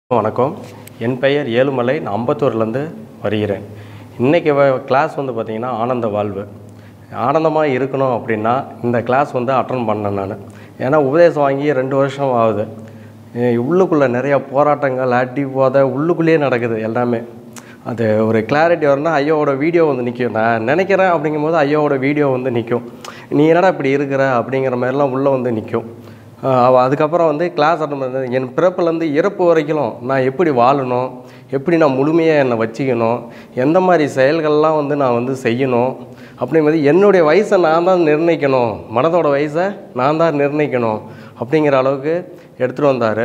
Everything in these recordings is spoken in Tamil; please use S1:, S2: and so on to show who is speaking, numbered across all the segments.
S1: வணக்கம் என் பெயர் ஏழுமலை நான் அம்பத்தூர்லேருந்து வருகிறேன் இன்றைக்கி கிளாஸ் வந்து பார்த்திங்கன்னா ஆனந்த வாழ்வு ஆனந்தமாக இருக்கணும் அப்படின்னா இந்த கிளாஸ் வந்து அட்டன் பண்ணேன் நான் ஏன்னா உபதேசம் வாங்கி ரெண்டு வருஷம் ஆகுது எ- உள்ளுக்குள்ளே நிறைய போராட்டங்கள் அடி போதை உள்ளுக்குள்ளேயே நடக்குது எல்லாமே அது ஒரு கிளாரிட்டி வரணும்னா ஐயோவோட வீடியோ வந்து நிற்கும் நான் நினைக்கிறேன் அப்படிங்கும்போது ஐயோவோட வீடியோ வந்து நிற்கும் நீ என்னடா இப்படி இருக்கிற அப்படிங்கிற மாதிரிலாம் உள்ளே வந்து நிற்கும் ஆஹ் அவ அதுக்கப்புறம் வந்து கிளாஸ் அட்டன் பண்ணது என் பிறப்புலேருந்து இறப்பு வரைக்கும் நான் எப்படி வாழணும் எப்படி நான் முழுமையாக என்னை வச்சுக்கணும் எந்த மாதிரி செயல்கள்லாம் வந்து நான் வந்து செய்யணும் அப்படிங்கிறது என்னுடைய வயசை நான் தான் நிர்ணயிக்கணும் மனதோட வயசை நான் தான் நிர்ணயிக்கணும் அப்படிங்கிற அளவுக்கு எடுத்துகிட்டு வந்தார்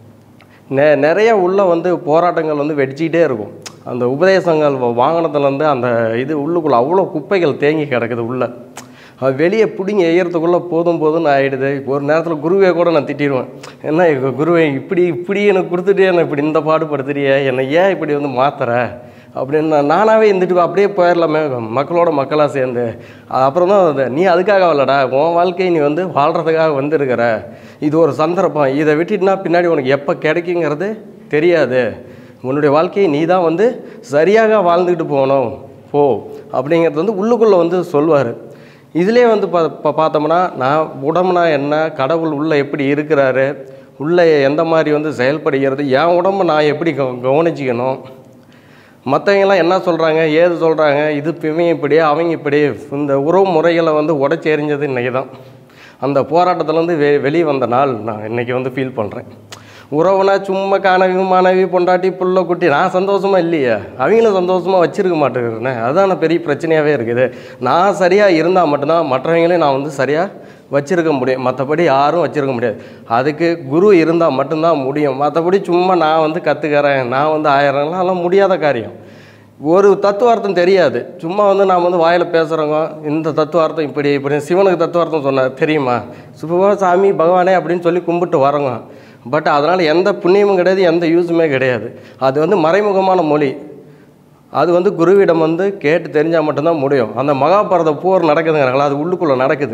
S1: நெ நிறைய உள்ள வந்து போராட்டங்கள் வந்து வெடிச்சிக்கிட்டே இருக்கும் அந்த உபதேசங்கள் வ- வாங்கினதுலேருந்து அந்த இது உள்ளுக்குள்ளே அவ்வளோ குப்பைகள் தேங்கி கிடக்குது உள்ளே அது வெளியே பிடிங்கி எய்யறதுக்குள்ளே போதும் போதும்னு ஆகிடுது ஒரு நேரத்தில் குருவே கூட நான் திட்டிடுவேன் என்ன இவ குருவே இப்படி இப்படி எனக்கு கொடுத்துட்டு என்னை இப்படி இந்த பாடுபடுத்துறிய என்னை ஏன் இப்படி வந்து மாத்துற அப்படின்னு நான் நானாகவே இருந்துட்டு அப்படியே போயிடலாமே மக்களோட மக்களாக சேர்ந்து அப்புறம் தான் அது, நீ அதுக்காக வரலடா உன் வாழ்க்கையை நீ வந்து வாழ்கிறதுக்காக வந்திருக்கிற இது ஒரு சந்தர்ப்பம் இதை விட்டுட்டுனா பின்னாடி உனக்கு எப்போ கிடைக்குங்கிறது தெரியாது உன்னுடைய வாழ்க்கையை நீ தான் வந்து சரியாக வாழ்ந்துக்கிட்டு போகணும் போ அப்படிங்கிறது வந்து உள்ளுக்குள்ளே வந்து சொல்வார் இதிலே வந்து பா இப்போ பார்த்தோம்னா நான் உடம்புனா என்ன கடவுள் உள்ளே எப்படி இருக்கிறாரு உள்ளே எந்த மாதிரி வந்து செயல்படுகிறது என் உடம்பை நான் எப்படி கவ- கவனிச்சிக்கணும் மற்றவங்கெல்லாம் என்ன சொல்கிறாங்க ஏது சொல்கிறாங்க இது இவங்க இப்படி அவங்க இப்படி இந்த உறவு முறைகளை வந்து உடச்சி எறிஞ்சது இன்றைக்கி தான் அந்த போராட்டத்துலேருந்து வெ வெளியே வந்த நாள் நான் இன்றைக்கி வந்து ஃபீல் பண்ணுறேன் உறவுனா சும்மா கனவு மனைவி பொண்டாட்டி புள்ள குட்டி நான் சந்தோஷமாக இல்லையே அவங்களும் சந்தோஷமாக வச்சிருக்க மாட்டேங்கிறேனே அதுதான் நான் பெரிய பிரச்சனையாகவே இருக்குது நான் சரியாக இருந்தால் மட்டும்தான் மற்றவங்களையும் நான் வந்து சரியாக வச்சிருக்க முடியும் மற்றபடி யாரும் வச்சிருக்க முடியாது அதுக்கு குரு இருந்தால் மட்டும்தான் முடியும் மற்றபடி சும்மா நான் வந்து கற்றுக்கிறேன் நான் வந்து ஆயிரம்லாம் அதெல்லாம் முடியாத காரியம் ஒரு தத்துவார்த்தம் தெரியாது சும்மா வந்து நாம் வந்து வாயில் பேசுகிறோங்க இந்த தத்துவார்த்தம் இப்படி இப்படி சிவனுக்கு தத்துவார்த்தம் சொன்னார் தெரியுமா சுபா சாமி பகவானே அப்படின்னு சொல்லி கும்பிட்டு வரோங்க பட் அதனால் எந்த புண்ணியமும் கிடையாது எந்த யூஸுமே கிடையாது அது வந்து மறைமுகமான மொழி அது வந்து குருவிடம் வந்து கேட்டு தெரிஞ்சால் மட்டும்தான் முடியும் அந்த மகாபாரத போர் நடக்குதுங்கிறாங்களா அது உள்ளுக்குள்ளே நடக்குது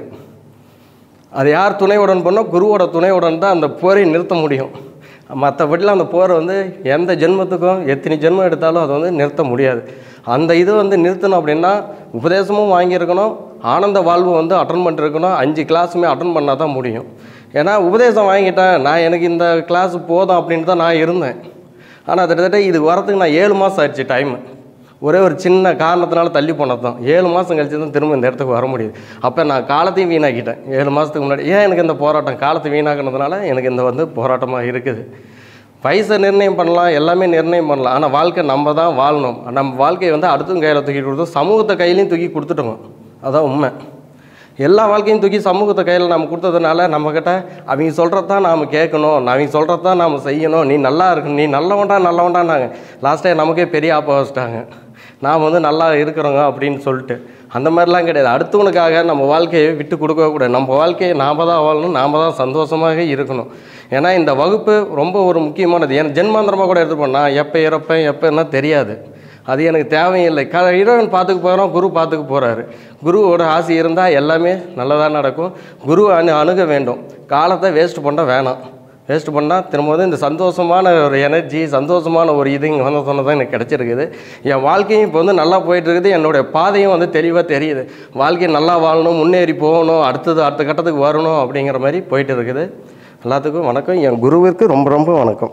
S1: அது யார் துணையுடன் பண்ணோ குருவோட துணையுடன் தான் அந்த போரை நிறுத்த முடியும் மற்றபடிலாம் அந்த போரை வந்து எந்த ஜென்மத்துக்கும் எத்தனை ஜென்மம் எடுத்தாலும் அதை வந்து நிறுத்த முடியாது அந்த இது வந்து நிறுத்தணும் அப்படின்னா உபதேசமும் வாங்கியிருக்கணும் ஆனந்த வாழ்வு வந்து அட்டன் பண்ணிருக்கணும் அஞ்சு கிளாஸுமே அட்டன் பண்ணால் தான் முடியும் ஏன்னா உபதேசம் வாங்கிட்டேன் நான் எனக்கு இந்த கிளாஸ் போதும் அப்படின்ட்டு தான் நான் இருந்தேன் ஆனால் கிட்டத்தட்ட இது வரதுக்கு நான் ஏழு மாதம் ஆயிடுச்சு டைமு ஒரே ஒரு சின்ன காரணத்தினால தள்ளி போனது தான் ஏழு மாதம் கழிச்சு தான் திரும்ப இந்த இடத்துக்கு வர முடியுது அப்போ நான் காலத்தையும் வீணாக்கிட்டேன் ஏழு மாதத்துக்கு முன்னாடி ஏன் எனக்கு இந்த போராட்டம் காலத்தை வீணாக்குனதுனால எனக்கு இந்த வந்து போராட்டமாக இருக்குது வயசை நிர்ணயம் பண்ணலாம் எல்லாமே நிர்ணயம் பண்ணலாம் ஆனால் வாழ்க்கை நம்ம தான் வாழணும் நம்ம வாழ்க்கையை வந்து அடுத்தவங்க கையில் தூக்கி கொடுத்தோம் சமூகத்தை கையிலையும் தூக்கி கொடுத்துட்டோம் அதான் உண்மை எல்லா வாழ்க்கையும் தூக்கி சமூகத்தை கையில் நம்ம கொடுத்ததுனால நம்மக்கிட்ட அவங்க சொல்கிறது தான் நாம் கேட்கணும் அவங்க சொல்கிறது தான் நாம் செய்யணும் நீ நல்லா இருக்கு நீ நல்லவன்டா நல்லவன்டான்னாங்க லாஸ்ட்டாக நமக்கே பெரிய ஆப்ப வச்சிட்டாங்க நாம் வந்து நல்லா இருக்கிறோங்க அப்படின்னு சொல்லிட்டு அந்த மாதிரிலாம் கிடையாது அடுத்தவனுக்காக நம்ம வாழ்க்கையை விட்டு கொடுக்கக்கூடாது நம்ம வாழ்க்கையை நாம் தான் வாழணும் நாம் தான் சந்தோஷமாக இருக்கணும் ஏன்னா இந்த வகுப்பு ரொம்ப ஒரு முக்கியமானது ஏன்னா ஜென்மாந்திரமாக கூட எடுத்துப்போம் நான் எப்போ இறப்பேன் எப்போன்னா தெரியாது அது எனக்கு தேவையில்லை க இறைவன் பார்த்துக்க போகிறோம் குரு பார்த்துக்க போகிறாரு குருவோட ஆசை இருந்தால் எல்லாமே நல்லதாக நடக்கும் குரு அணு அணுக வேண்டும் காலத்தை வேஸ்ட் பண்ண வேணாம் வேஸ்ட் பண்ணால் திரும்ப வந்து இந்த சந்தோஷமான ஒரு எனர்ஜி சந்தோஷமான ஒரு இது இங்கே வந்து சொன்னதான் எனக்கு கிடச்சிருக்குது என் வாழ்க்கையும் இப்போ வந்து நல்லா போயிட்டு இருக்குது என்னுடைய பாதையும் வந்து தெளிவாக தெரியுது வாழ்க்கையை நல்லா வாழணும் முன்னேறி போகணும் அடுத்தது அடுத்த கட்டத்துக்கு வரணும் அப்படிங்கிற மாதிரி போயிட்டு இருக்குது எல்லாத்துக்கும் வணக்கம் என் குருவிற்கு ரொம்ப ரொம்ப வணக்கம்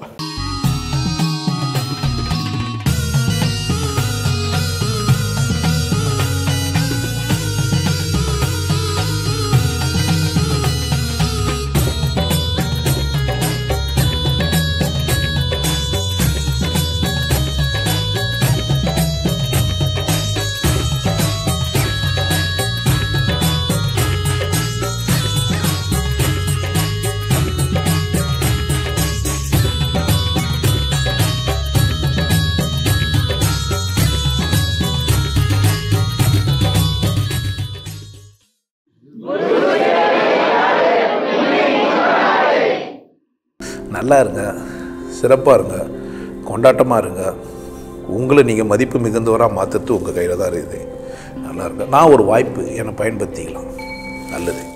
S2: நல்லா இருங்க சிறப்பாக இருங்க கொண்டாட்டமாக இருங்க உங்களை நீங்கள் மதிப்பு மிகுந்தவராக மாற்றுறது உங்கள் கையில் தான் இருக்குது நல்லா இருங்க நான் ஒரு வாய்ப்பு என்னை பயன்படுத்திக்கலாம் நல்லது